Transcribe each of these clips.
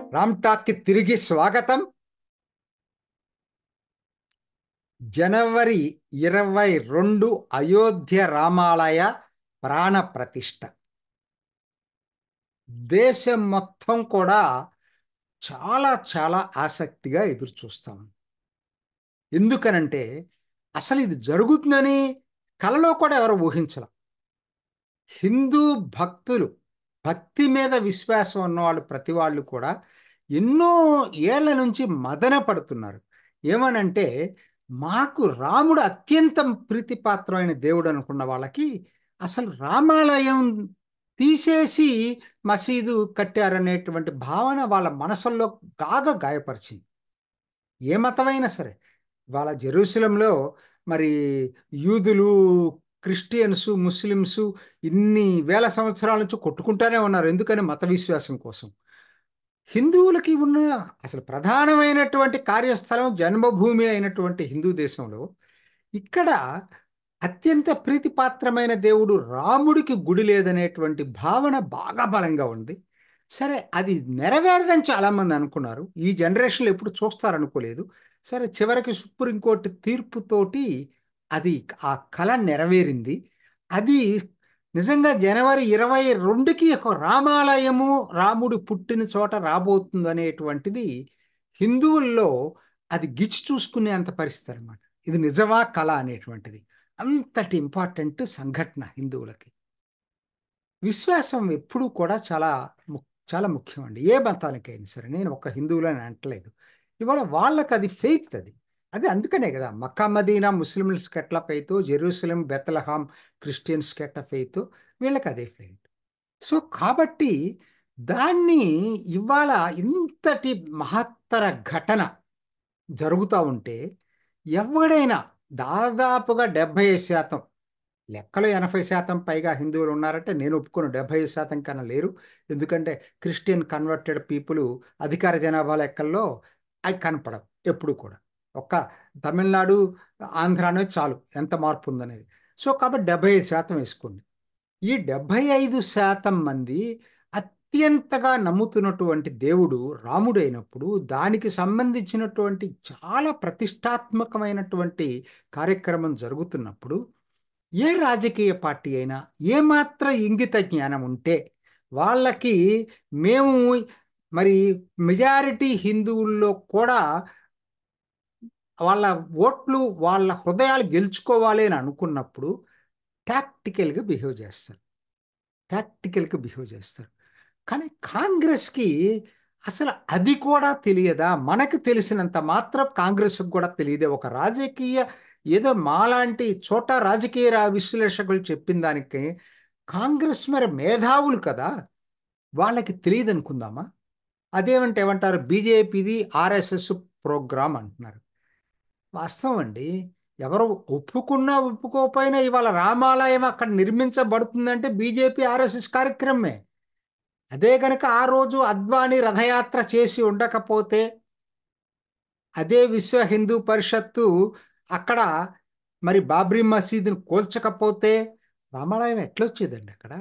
రామ్ టాక్కి తిరిగి స్వాగతం జనవరి ఇరవై రెండు అయోధ్య రామాలయ ప్రాణ ప్రతిష్ఠ దేశం మొత్తం కూడా చాలా చాలా ఆసక్తిగా ఎదురు చూస్తాం ఎందుకనంటే అసలు ఇది జరుగుతుందని కలలో కూడా ఎవరు ఊహించల హిందూ భక్తులు భక్తి మీద విశ్వాసం ఉన్నవాళ్ళు ప్రతి వాళ్ళు కూడా ఎన్నో ఏళ్ల నుంచి మదన పడుతున్నారు ఏమనంటే మాకు రాముడు అత్యంత ప్రీతిపాత్రమైన దేవుడు అనుకున్న వాళ్ళకి అసలు రామాలయం తీసేసి మసీదు కట్టారనేటువంటి భావన వాళ్ళ మనసుల్లో బాగా గాయపరిచింది ఏ మతమైనా సరే వాళ్ళ జెరూసలంలో మరి యూదులు క్రిస్టియన్స్ ముస్లిమ్స్ ఇన్ని వేల సంవత్సరాల నుంచి కొట్టుకుంటానే ఉన్నారు ఎందుకని మత విశ్వాసం కోసం హిందువులకి ఉన్న అసలు ప్రధానమైనటువంటి కార్యస్థలం జన్మభూమి అయినటువంటి హిందూ దేశంలో ఇక్కడ అత్యంత ప్రీతిపాత్రమైన దేవుడు రాముడికి గుడి లేదనేటువంటి భావన బాగా బలంగా ఉంది సరే అది నెరవేరదని చాలామంది అనుకున్నారు ఈ జనరేషన్లో ఎప్పుడు చూస్తారనుకోలేదు సరే చివరికి సుప్రీంకోర్టు తీర్పుతోటి అది ఆ కళ నెరవేరింది అది నిజంగా జనవరి ఇరవై రెండుకి ఒక రామాలయము రాముడు పుట్టిన చోట రాబోతుంది అనేటువంటిది హిందువుల్లో అది గిచ్చి చూసుకునే అంత పరిస్థితి అనమాట ఇది నిజమా కళ అనేటువంటిది అంతటి ఇంపార్టెంట్ సంఘటన హిందువులకి విశ్వాసం ఎప్పుడూ కూడా చాలా చాలా ముఖ్యం అండి ఏ మతానికైనా సరే నేను ఒక హిందువులని అంటలేదు ఇవాళ వాళ్ళకి అది ఫెయిత్ అది అది అందుకనే కదా మక్కా మదీనా ముస్లింస్కి ఎట్లా ఫెయిత్ జెరూసలం బెతలహాం క్రిస్టియన్స్కి ఎట్లా ఫెయిత్ వీళ్ళకి అదే ఫెయిత్ సో కాబట్టి దాన్ని ఇవాళ ఇంతటి మహత్తర ఘటన జరుగుతూ ఉంటే ఎవడైనా దాదాపుగా డెబ్భై శాతం లెక్కలో ఎనభై శాతం పైగా హిందువులు ఉన్నారంటే నేను ఒప్పుకోను డెబ్బై శాతం కన్నా లేరు ఎందుకంటే క్రిస్టియన్ కన్వర్టెడ్ పీపుల్ అధికార జనాభా లెక్కల్లో అవి కనపడవు ఎప్పుడు కూడా ఒక్క తమిళనాడు ఆంధ్ర అనేది చాలు ఎంత మార్పు ఉందనేది సో కాబట్టి డెబ్బై ఐదు శాతం వేసుకోండి ఈ డెబ్బై ఐదు శాతం మంది అత్యంతగా నమ్ముతున్నటువంటి దేవుడు రాముడు అయినప్పుడు దానికి సంబంధించినటువంటి చాలా ప్రతిష్టాత్మకమైనటువంటి కార్యక్రమం జరుగుతున్నప్పుడు ఏ రాజకీయ పార్టీ అయినా ఏమాత్రం ఇంగిత జ్ఞానం ఉంటే వాళ్ళకి మేము మరి మెజారిటీ హిందువుల్లో కూడా వాళ్ళ ఓట్లు వాళ్ళ హృదయాలు గెలుచుకోవాలి అని అనుకున్నప్పుడు టాక్టికల్గా బిహేవ్ చేస్తారు టాక్టికల్గా బిహేవ్ చేస్తారు కానీ కాంగ్రెస్కి అసలు అది కూడా తెలియదా మనకు తెలిసినంత మాత్రం కాంగ్రెస్కి కూడా తెలియదే ఒక రాజకీయ ఏదో మాలాంటి చోట రాజకీయ విశ్లేషకులు చెప్పిన దానికి కాంగ్రెస్ మరి మేధావులు కదా వాళ్ళకి తెలియదు అనుకుందామా అదేమంటే ఏమంటారు బీజేపీది ఆర్ఎస్ఎస్ ప్రోగ్రామ్ అంటున్నారు వాస్తవం అండి ఎవరు ఒప్పుకున్నా ఒప్పుకోకపోయినా ఇవాళ రామాలయం అక్కడ నిర్మించబడుతుందంటే బీజేపీ ఆర్ఎస్ఎస్ కార్యక్రమమే అదే కనుక ఆ రోజు అద్వానీ రథయాత్ర చేసి ఉండకపోతే అదే విశ్వ హిందూ పరిషత్తు అక్కడ మరి బాబ్రీ మసీదుని కూల్చకపోతే రామాలయం ఎట్లొచ్చేదండి అక్కడ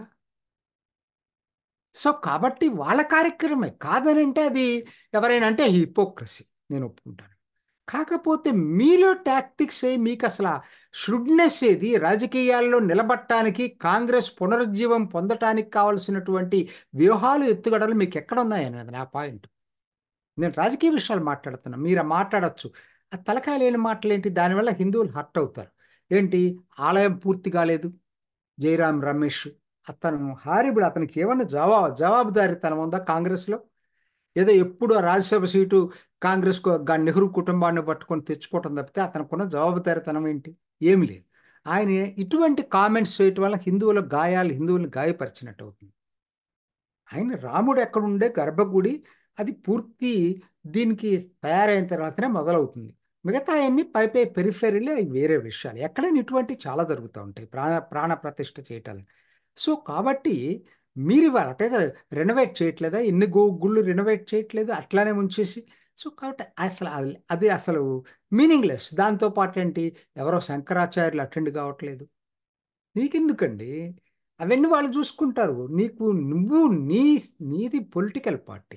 సో కాబట్టి వాళ్ళ కార్యక్రమమే కాదనంటే అది ఎవరైనా అంటే హిపోక్రసీ నేను ఒప్పుకుంటాను కాకపోతే మీలో టాక్టిక్స్ ఏ మీకు అసలు షుడ్నెస్ ఏది రాజకీయాల్లో నిలబట్టడానికి కాంగ్రెస్ పునరుజ్జీవం పొందటానికి కావలసినటువంటి వ్యూహాలు ఎత్తుగడలు మీకు ఎక్కడ ఉన్నాయనేది నా పాయింట్ నేను రాజకీయ విషయాలు మాట్లాడుతున్నా మీరు మాట్లాడచ్చు ఆ తలకాయ లేని మాటలేంటి దానివల్ల హిందువులు హర్ట్ అవుతారు ఏంటి ఆలయం పూర్తి కాలేదు జయరాం రమేష్ అతను హారిబుడు అతనికి ఏమన్నా జవాబు జవాబుదారితనం ఉందా కాంగ్రెస్లో ఏదో ఎప్పుడు ఆ రాజ్యసభ సీటు కాంగ్రెస్ నెహ్రూ కుటుంబాన్ని పట్టుకొని తెచ్చుకోవటం తప్పితే అతనుకున్న జవాబుదారితనం ఏంటి ఏమి లేదు ఆయన ఇటువంటి కామెంట్స్ చేయటం వల్ల హిందువుల గాయాలు హిందువులను గాయపరిచినట్టు అవుతుంది ఆయన రాముడు ఎక్కడుండే గర్భగుడి అది పూర్తి దీనికి తయారైన తర్వాతనే మొదలవుతుంది మిగతా అన్ని పై పై పెరిఫెరీలే వేరే విషయాలు ఎక్కడైనా ఇటువంటి చాలా జరుగుతూ ఉంటాయి ప్రాణ ప్రాణ ప్రతిష్ఠ చేయటాలు సో కాబట్టి మీరు ఇవాళ అంటే రెనోవేట్ చేయట్లేదా ఎన్ని గో గుళ్ళు రెనోవేట్ చేయట్లేదు అట్లానే ఉంచేసి సో కాబట్టి అసలు అది అసలు మీనింగ్లెస్ దాంతోపాటు ఏంటి ఎవరో శంకరాచార్యులు అటెండ్ కావట్లేదు నీకెందుకండి అవన్నీ వాళ్ళు చూసుకుంటారు నీకు నువ్వు నీ నీది పొలిటికల్ పార్టీ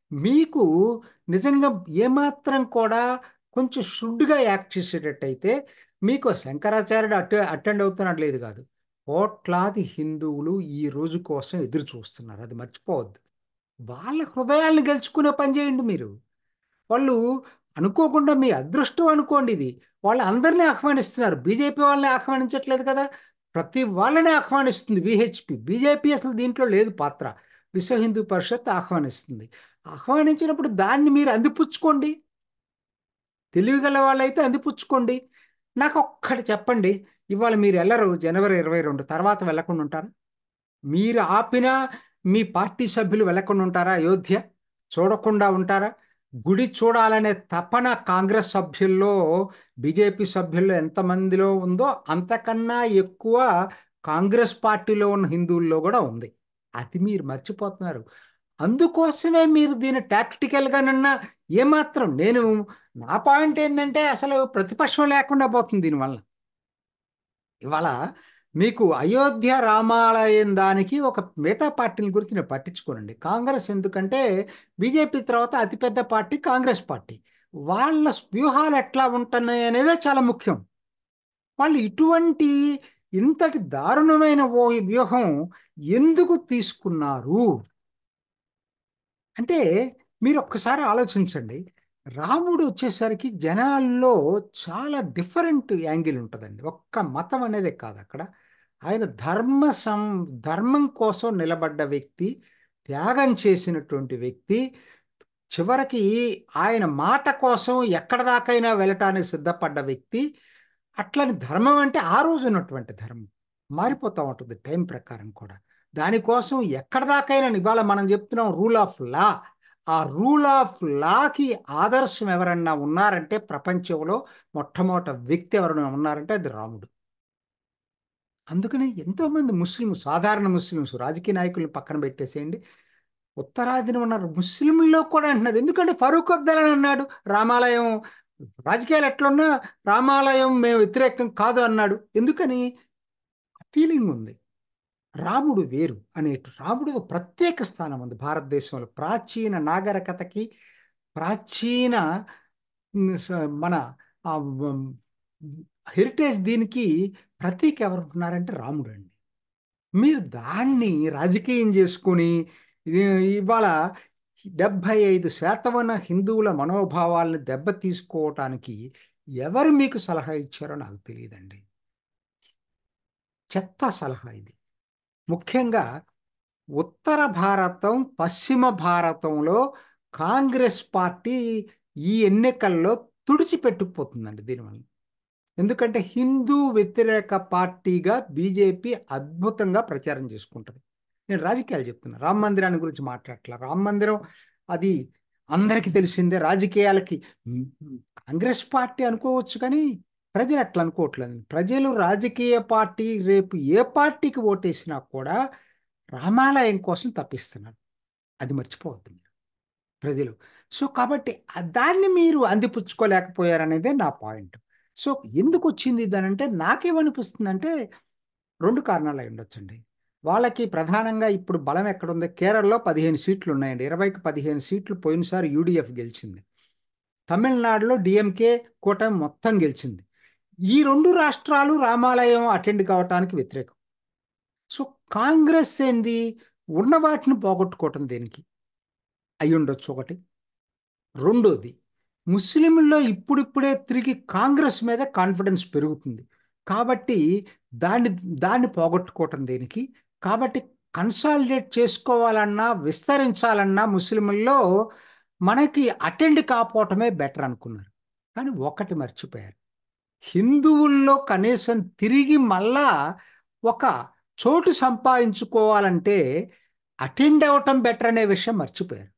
మీకు నిజంగా ఏమాత్రం కూడా కొంచెం షుడ్గా యాక్ట్ చేసేటట్టయితే మీకు శంకరాచార్యుడు అట్ అటెండ్ అవుతున్నట్టు లేదు కాదు కోట్లాది హిందువులు ఈ రోజు కోసం ఎదురు చూస్తున్నారు అది మర్చిపోవద్దు వాళ్ళ హృదయాలను గెలుచుకునే పని చేయండి మీరు వాళ్ళు అనుకోకుండా మీ అదృష్టం అనుకోండి ఇది వాళ్ళు అందరినీ ఆహ్వానిస్తున్నారు బీజేపీ వాళ్ళని ఆహ్వానించట్లేదు కదా ప్రతి వాళ్ళని ఆహ్వానిస్తుంది విహెచ్పి బీజేపీ అసలు దీంట్లో లేదు పాత్ర విశ్వ హిందూ పరిషత్ ఆహ్వానిస్తుంది ఆహ్వానించినప్పుడు దాన్ని మీరు అందిపుచ్చుకోండి తెలివిగల వాళ్ళైతే అందిపుచ్చుకోండి నాకు ఒక్కటి చెప్పండి ఇవాళ మీరు వెళ్ళరు జనవరి ఇరవై రెండు తర్వాత వెళ్ళకుండా ఉంటారా మీరు ఆపినా మీ పార్టీ సభ్యులు వెళ్ళకుండా ఉంటారా అయోధ్య చూడకుండా ఉంటారా గుడి చూడాలనే తపన కాంగ్రెస్ సభ్యుల్లో బీజేపీ సభ్యుల్లో ఎంతమందిలో ఉందో అంతకన్నా ఎక్కువ కాంగ్రెస్ పార్టీలో ఉన్న హిందువుల్లో కూడా ఉంది అది మీరు మర్చిపోతున్నారు అందుకోసమే మీరు దీన్ని టాక్టికల్గానన్నా ఏమాత్రం నేను నా పాయింట్ ఏంటంటే అసలు ప్రతిపక్షం లేకుండా పోతుంది దీనివల్ల ఇవాళ మీకు అయోధ్య రామాలయం దానికి ఒక మిగతా పార్టీల గురించి నేను పట్టించుకోనండి కాంగ్రెస్ ఎందుకంటే బీజేపీ తర్వాత అతిపెద్ద పార్టీ కాంగ్రెస్ పార్టీ వాళ్ళ వ్యూహాలు ఎట్లా ఉంటున్నాయి అనేదే చాలా ముఖ్యం వాళ్ళు ఇటువంటి ఇంతటి దారుణమైన ఓ వ్యూహం ఎందుకు తీసుకున్నారు అంటే మీరు ఒక్కసారి ఆలోచించండి రాముడు వచ్చేసరికి జనాల్లో చాలా డిఫరెంట్ యాంగిల్ ఉంటుందండి ఒక్క మతం అనేదే కాదు అక్కడ ఆయన ధర్మ సం ధర్మం కోసం నిలబడ్డ వ్యక్తి త్యాగం చేసినటువంటి వ్యక్తి చివరికి ఆయన మాట కోసం ఎక్కడ దాకైనా వెళ్ళటానికి సిద్ధపడ్డ వ్యక్తి అట్లని ధర్మం అంటే ఆ రోజు ఉన్నటువంటి ధర్మం మారిపోతూ ఉంటుంది టైం ప్రకారం కూడా దానికోసం ఎక్కడ దాకైనా ఇవాళ మనం చెప్తున్నాం రూల్ ఆఫ్ లా ఆ రూల్ ఆఫ్ లాకి ఆదర్శం ఎవరన్నా ఉన్నారంటే ప్రపంచంలో మొట్టమొదటి వ్యక్తి ఎవరైనా ఉన్నారంటే అది రాముడు అందుకని ఎంతోమంది ముస్లిం సాధారణ ముస్లిమ్స్ రాజకీయ నాయకులను పక్కన పెట్టేసేయండి ఉత్తరాదిన ఉన్నారు ముస్లింల్లో కూడా అంటున్నారు ఎందుకంటే ఫరూక్ అబ్దల్ అని అన్నాడు రామాలయం రాజకీయాలు ఎట్లున్నా రామాలయం మేము వ్యతిరేకం కాదు అన్నాడు ఎందుకని ఫీలింగ్ ఉంది రాముడు వేరు అనే రాముడు ఒక ప్రత్యేక స్థానం ఉంది భారతదేశంలో ప్రాచీన నాగరికతకి ప్రాచీన మన హెరిటేజ్ దీనికి ప్రతీక ఎవరు ఉన్నారంటే రాముడు అండి మీరు దాన్ని రాజకీయం చేసుకొని ఇవాళ డెబ్భై ఐదు శాతమైన హిందువుల మనోభావాలను దెబ్బ తీసుకోవటానికి ఎవరు మీకు సలహా ఇచ్చారో నాకు తెలియదండి చెత్త సలహా ఇది ముఖ్యంగా ఉత్తర భారతం పశ్చిమ భారతంలో కాంగ్రెస్ పార్టీ ఈ ఎన్నికల్లో తుడిచిపెట్టుకుపోతుందండి దీనివల్ల ఎందుకంటే హిందూ వ్యతిరేక పార్టీగా బీజేపీ అద్భుతంగా ప్రచారం చేసుకుంటుంది నేను రాజకీయాలు చెప్తున్నా రామ మందిరాన్ని గురించి మాట్లాడట్లా రామ మందిరం అది అందరికీ తెలిసిందే రాజకీయాలకి కాంగ్రెస్ పార్టీ అనుకోవచ్చు కానీ ప్రజలు అట్లా అనుకోవట్లేదు ప్రజలు రాజకీయ పార్టీ రేపు ఏ పార్టీకి ఓటేసినా కూడా రామాలయం కోసం తప్పిస్తున్నారు అది మర్చిపోవద్దు మీరు ప్రజలు సో కాబట్టి దాన్ని మీరు అందిపుచ్చుకోలేకపోయారనేదే నా పాయింట్ సో ఎందుకు వచ్చింది దానంటే నాకేమనిపిస్తుందంటే రెండు కారణాలు అయి ఉండొచ్చండి వాళ్ళకి ప్రధానంగా ఇప్పుడు బలం ఎక్కడుంది కేరళలో పదిహేను సీట్లు ఉన్నాయండి ఇరవైకి పదిహేను సీట్లు పోయినసారి యూడిఎఫ్ గెలిచింది తమిళనాడులో డిఎంకే కూటమి మొత్తం గెలిచింది ఈ రెండు రాష్ట్రాలు రామాలయం అటెండ్ కావటానికి వ్యతిరేకం సో కాంగ్రెస్ ఏంది ఉన్న వాటిని పోగొట్టుకోవటం దేనికి అయి ఉండొచ్చు ఒకటి రెండోది ముస్లింల్లో ఇప్పుడిప్పుడే తిరిగి కాంగ్రెస్ మీద కాన్ఫిడెన్స్ పెరుగుతుంది కాబట్టి దాన్ని దాన్ని పోగొట్టుకోవటం దేనికి కాబట్టి కన్సాలిడేట్ చేసుకోవాలన్నా విస్తరించాలన్నా ముస్లింల్లో మనకి అటెండ్ కాపోవటమే బెటర్ అనుకున్నారు కానీ ఒకటి మర్చిపోయారు హిందువుల్లో కనీసం తిరిగి మళ్ళా ఒక చోటు సంపాదించుకోవాలంటే అటెండ్ అవ్వటం బెటర్ అనే విషయం మర్చిపోయారు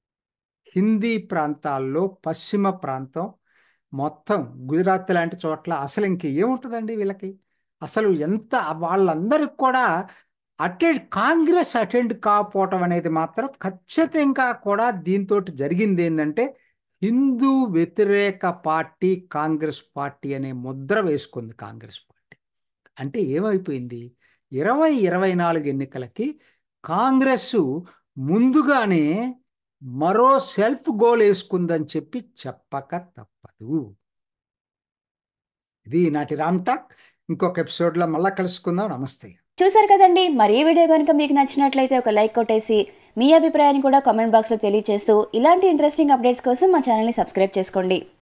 హిందీ ప్రాంతాల్లో పశ్చిమ ప్రాంతం మొత్తం గుజరాత్ లాంటి చోట్ల అసలు ఇంక ఏముంటుందండి వీళ్ళకి అసలు ఎంత వాళ్ళందరికి కూడా అటెండ్ కాంగ్రెస్ అటెండ్ కాకపోవటం అనేది మాత్రం ఖచ్చితంగా కూడా దీంతో జరిగింది ఏంటంటే హిందూ వ్యతిరేక పార్టీ కాంగ్రెస్ పార్టీ అనే ముద్ర వేసుకుంది కాంగ్రెస్ పార్టీ అంటే ఏమైపోయింది ఇరవై ఇరవై నాలుగు ఎన్నికలకి కాంగ్రెస్ ముందుగానే మరో సెల్ఫ్ గోల్ వేసుకుందని చెప్పి చెప్పక తప్పదు ఇది నాటి రామ్ టాక్ ఇంకొక ఎపిసోడ్లో మళ్ళా కలుసుకుందాం నమస్తే చూసారు కదండి మరి ఈ వీడియో కనుక మీకు నచ్చినట్లయితే ఒక లైక్ కొట్టేసి మీ అభిప్రాయాన్ని కూడా కామెంట్ బాక్స్లో తెలియజేస్తూ ఇలాంటి ఇంట్రెస్టింగ్ అప్డేట్స్ కోసం మా ఛానల్ని సబ్స్క్రైబ్ చేసుకోండి